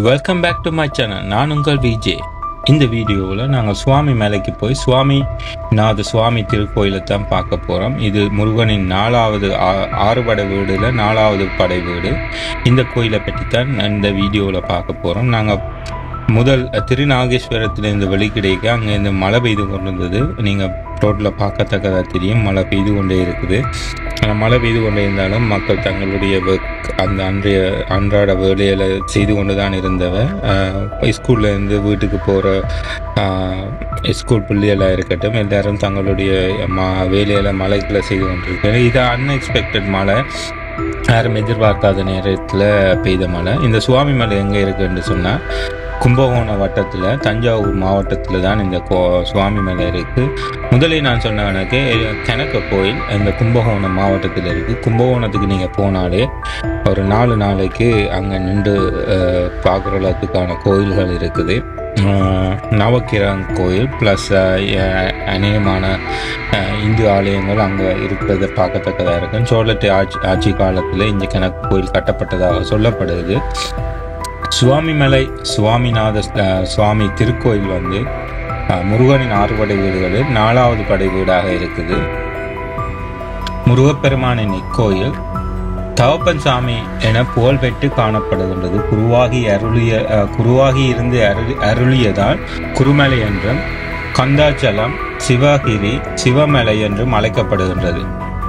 welcome back to my channel நான் உங்கள் VJ இந்த வீடியோவில் நாங்கள் சுவாமி மலைக்கு போய் சுவாமி நாத சுவாமி திருக்கோயிலை தான் பார்க்க போகிறோம் இது முருகனின் நாலாவது ஆ- ஆறுபடை வீடுல நாலாவது படை வீடு இந்த கோயிலை பற்றி தான் இந்த வீடியோவில் பார்க்க போகிறோம் நாங்கள் முதல் திருநாகேஸ்வரத்திலிருந்து வெளிக்கிடைக்க அங்கே இந்த மழை பெய்து கொண்டிருந்தது நீங்கள் ரோட்டில் பார்க்கத்தக்கதாக தெரியும் மழை பெய்து கொண்டே இருக்குது ஆனால் மழை பெய்து கொண்டே இருந்தாலும் மக்கள் தங்களுடைய work, அந்த அன்றைய அன்றாட வேலைகளை செய்து கொண்டு தான் இருந்தவ ஸ்கூல்ல இருந்து வீட்டுக்கு போகிற ஸ்கூல் பிள்ளைகளாக இருக்கட்டும் எல்லாரும் தங்களுடைய ம வேலைகளை மலைகளை செய்து கொண்டிருக்காங்க இது அன்எக்ஸ்பெக்டட் மழை யாரும் எதிர்பார்க்காத நேரத்தில் பெய்த மழை இந்த சுவாமி மலை எங்கே இருக்குன்னு சொன்னால் கும்பகோணம் வட்டத்தில் தஞ்சாவூர் மாவட்டத்தில் தான் இந்த கோ சுவாமி மலை இருக்குது முதலில் நான் சொன்ன கணக்கு கணக்க கோயில் இந்த கும்பகோணம் மாவட்டத்தில் இருக்குது கும்பகோணத்துக்கு நீங்கள் போனாலே ஒரு நாலு நாளைக்கு அங்கே நின்று பார்க்குறதுக்கான கோயில்கள் இருக்குது அஹ், நவக்கிரகம் கோயில் ப்ளஸ் அநேகமான அஹ், இந்து ஆலயங்கள் அங்கே இருக்கிறத பார்க்கத்தக்கதாக இருக்கும் சோழத்தை ஆட்சி ஆட்சி காலத்தில் இந்த கணக்கு கோயில் கட்டப்பட்டதாக சொல்லப்படுது சுவாமிமலை சுவாமிநாத அஹ், சுவாமி திருக்கோயில் வந்து அஹ், முருகனின் ஆறுபடை வீடுகளில் நாலாவது படை வீடாக இருக்குது முருகப்பெருமானின் இக்கோயில் தவப்பன் சாமி என புகழ்பெற்று காணப்படுகின்றது குருவாகி அருளிய அஹ், குருவாகி இருந்து அருளி அருளியதால் குருமலை என்றும் கந்தாச்சலம் சிவகிரி சிவமலை என்றும் அழைக்கப்படுகின்றது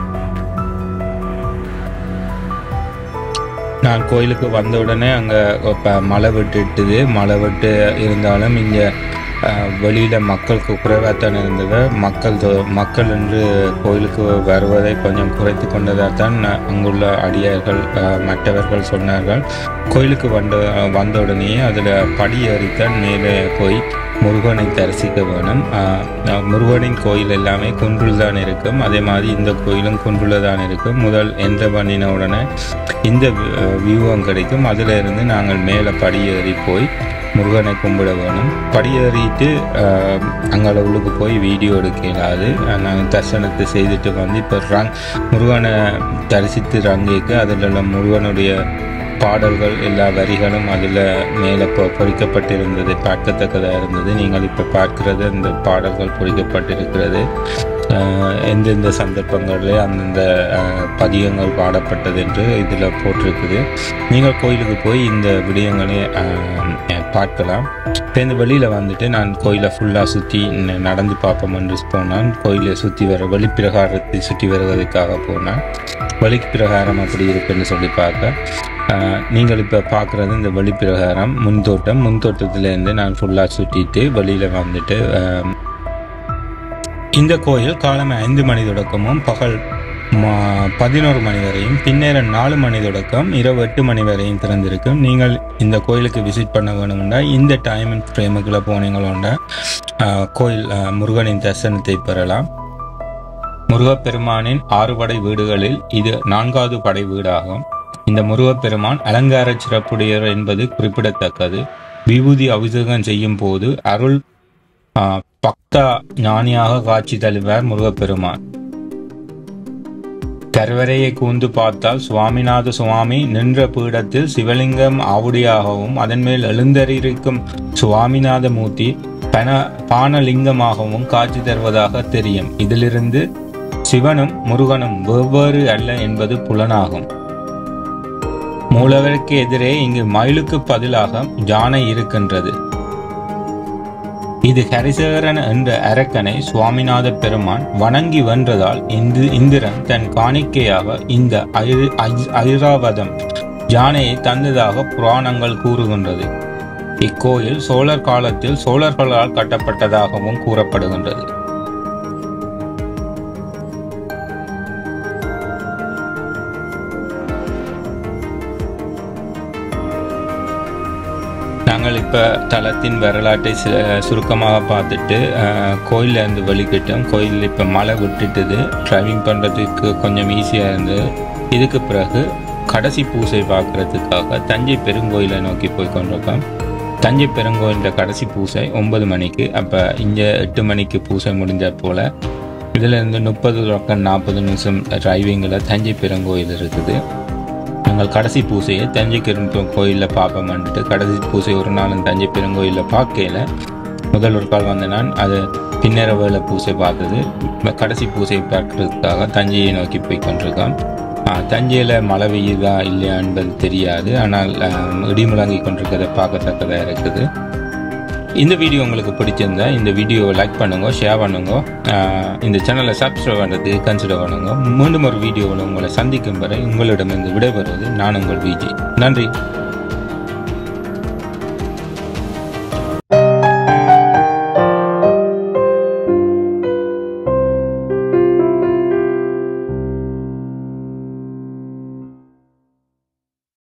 நான் கோயிலுக்கு வந்த உடனே அங்கே இப்போ மழை விட்டுட்டுது மழை விட்டு இருந்தாலும் இங்கே வெளியில் மக்களுக்கு குறைவாகத்தான் இருந்தது மக்கள் தொ- மக்கள் என்று கோயிலுக்கு வருவதை கொஞ்சம் குறைத்து கொண்டதாக தான் அங்குள்ள அடியார்கள் அஹ், மற்றவர்கள் சொன்னார்கள் கோயிலுக்கு வந்த வந்த உடனேயே அதில் படி ஏறித்தான் மேலே போய் முருகனை தரிசிக்க வேணும் அஹ், அஹ், முருகனின் கோயில் எல்லாமே குன்றில் தான் இருக்கும் அதே மாதிரி இந்த கோயிலும் குன்றில் தான் இருக்கும் முதல் என்ற பண்ணின உடனே இந்த வியூவும் கிடைக்கும் அதில் இருந்து நாங்கள் மேலே படி ஏறி போய் முருகனை கும்பிட வேணும் படி ஏறிட்டு அஹ், அங்கால உள்ளுக்கு போய் வீடியோ எடுக்க இயலாது நாங்கள் தரிசனத்தை செய்துட்டு வந்து இப்போ ரங் முருகனை தரிசித்து ரங்கிக்கு அதில் உள்ள முருகனுடைய பாடல்கள் எல்லா வரிகளும் அதில் மேலே பொ பொறிக்கப்பட்டிருந்தது பார்க்கத்தக்கதாக இருந்தது நீங்கள் இப்போ பார்க்கிறது அந்த பாடல்கள் பொறிக்கப்பட்டிருக்கிறது அஹ், எந்தெந்த சந்தர்ப்பங்களில் அந்தந்த அஹ், பதியங்கள் பாடப்பட்டது என்று இதில் போட்டிருக்குது நீங்கள் கோயிலுக்கு போய் இந்த விடயங்களை அஹ், பார்க்கலாம் இப்போ இந்த வெளியில் வந்துட்டு நான் கோயிலை ஃபுல்லாக சுற்றி நடந்து பார்ப்போம் என்று போனான் கோயிலை சுற்றி வர வெளிப்பிரகாரத்தை சுற்றி வருவதற்காக போனேன் வெளிப்பிரகாரம் அப்படி இருக்குன்னு சொல்லி பார்க்க அஹ், நீங்கள் இப்போ பார்க்குறது இந்த வெளிப்பிரகாரம் முன்தோட்டம் முன்தோட்டத்திலேருந்து நான் ஃபுல்லாக சுற்றிட்டு வெளியில் வந்துட்டு அஹ், இந்த கோயில் காலம் ஐந்து மணி தொடக்கமும் பகல் ம- பதினோரு மணி வரையும் பின்னேரம் நாலு மணி தொடக்கம் இரவு எட்டு மணி வரையும் திறந்திருக்கும் நீங்கள் இந்த கோயிலுக்கு விசிட் பண்ண வேணும்னா இந்த டைம் ஃப்ரேமுக்குள்ளே போனீங்களோண்டா ஆஹ், கோயில் ஆஹ், முருகனின் தரிசனத்தை பெறலாம் முருகப்பெருமானின் ஆறு படை வீடுகளில் இது நான்காவது படை வீடாகும் இந்த முருகப்பெருமான் அலங்கார சிறப்புடையவர் என்பது குறிப்பிடத்தக்கது விபூதி அபிஷேகம் செய்யும் போது அருள் ஆஹ், பக்தா ஞானியாக காட்சி தருவார் முருகப்பெருமான் கருவறையை கூர்ந்து பார்த்தால் சுவாமிநாத சுவாமி நின்ற பீடத்தில் சிவலிங்கம் ஆவுடையாகவும் அதன் மேல் எழுந்தறியிருக்கும் சுவாமிநாத மூர்த்தி பன பானலிங்கமாகவும் காட்சி தருவதாக தெரியும் இதிலிருந்து சிவனும் முருகனும் வெவ்வேறு அல்ல என்பது புலனாகும் மூலவருக்கு எதிரே இங்கு மயிலுக்கு பதிலாக யானை இருக்கின்றது இது ஹரிசேகரன் என்ற அரக்கனை சுவாமிநாத பெருமான் வணங்கி வென்றதால் இந்து இந்திரன் தன் காணிக்கையாக இந்த ஐ- ஐ- ஐராவதம் யானையை தந்ததாக புராணங்கள் கூறுகின்றது இக்கோயில் சோழர் காலத்தில் சோழர்களால் கட்டப்பட்டதாகவும் கூறப்படுகின்றது நாங்கள் இப்போ தலத்தின் வரலாற்றை சு- சுருக்கமாக பார்த்துட்டு அஹ், கோயில்ல இருந்து வெளிக்கிட்டோம் கோயில் இப்போ மழை விட்டுட்டுது டிரைவிங் பண்ணுறதுக்கு கொஞ்சம் ஈஸியாக இருந்தது இதுக்கு பிறகு கடைசி பூசை பார்க்கறதுக்காக தஞ்சை பெருங்கோயிலை நோக்கி போய் கொண்டிருக்கோம் தஞ்சை பெருங்கோயிலில் கடைசி பூசை ஒன்பது மணிக்கு அப்போ இங்கே எட்டு மணிக்கு பூசை முடிஞ்ச போல் இதில் இருந்து முப்பது பக்கம் நாற்பது நிமிஷம் டிரைவிங்கில் தஞ்சை பெருங்கோயில் இருக்குது நாங்கள் கடைசி பூசையை தஞ்சை பெருங்கோ கோயிலில் பார்ப்போம்ன்ட்டு கடைசி பூசை ஒரு நாளும் தஞ்சை பெருங்கோயிலில் பார்க்கல முதல் ஒரு கால் வந்த நான் அது பின்னர வேலை பூசை பார்த்தது இப்ப கடைசி பூசை பார்க்கறதுக்காக தஞ்சையை நோக்கி போய் கொண்டிருக்கோம் தஞ்சையில் மழை பெய்யுதா இல்லையா என்பது தெரியாது ஆனால் ஆஹ், இடி முழங்கி கொண்டிருக்கிறத பார்க்கத்தக்கதாக இருக்குது இந்த வீடியோ உங்களுக்கு பிடிச்சிருந்தா இந்த வீடியோவை லைக் பண்ணுங்க ஷேர் பண்ணுங்க ஆஹ், இந்த சேனலை சப்ஸ்கிரைப் பண்ணுறது கன்சிடர் பண்ணுங்க மீண்டும் ஒரு வீடியோவில் உங்களை சந்திக்கும் வரை உங்களிடமிருந்து விடைபெறுவது நான் உங்கள் விஜி நன்றி